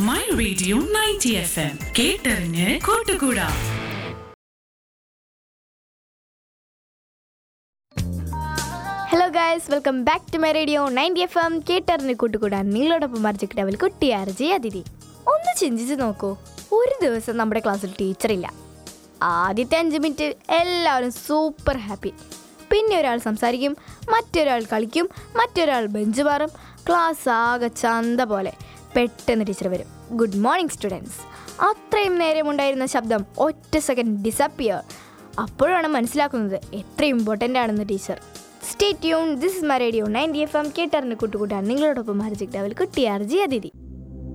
my radio ninety F M കേട്ടറിഞ്ഞ് കൂട്ടുകൂടാ hello guys welcome back to my radio ninety F M കേട്ടറിന് കൂട്ടുകൂടാൻ നിങ്ങളോടൊപ്പം മറിച്ചിട്ടാവിൽ കുട്ടി ആർജി അതിഥി ഒന്ന് ചിന്തിച്ച് നോക്കൂ ഒരു ദിവസം നമ്മുടെ ക്ലാസ്സിൽ ടീച്ചറില്ല ആദ്യത്തെ അഞ്ച് മിനിറ്റ് എല്ലാവരും സൂപ്പർ ഹാപ്പി പിന്നെ ഒരാൾ സംസാരിക്കും മറ്റൊരാൾ കളിക്കും മറ്റൊരാൾ ബെഞ്ച് മാറും ക്ലാസ് ആകെ ചന്ത പോലെ പെട്ടെന്ന് ടീച്ചർ വരും ഗുഡ് മോർണിംഗ് സ്റ്റുഡൻസ് അത്രയും നേരം ഉണ്ടായിരുന്ന ശബ്ദം ഒറ്റ സെക്കൻഡ് ഡിസപ്പിയർ അപ്പോഴാണ് മനസ്സിലാക്കുന്നത് എത്ര ഇമ്പോർട്ടൻ്റ് ആണെന്ന് teacher stay tune this is my radio ninety F M കേട്ടറിന് കൂട്ടുകൂട്ടാൻ നിങ്ങളോടൊപ്പം ഹർജിക് ഡവൽ കുട്ടി ആർജി അതിഥി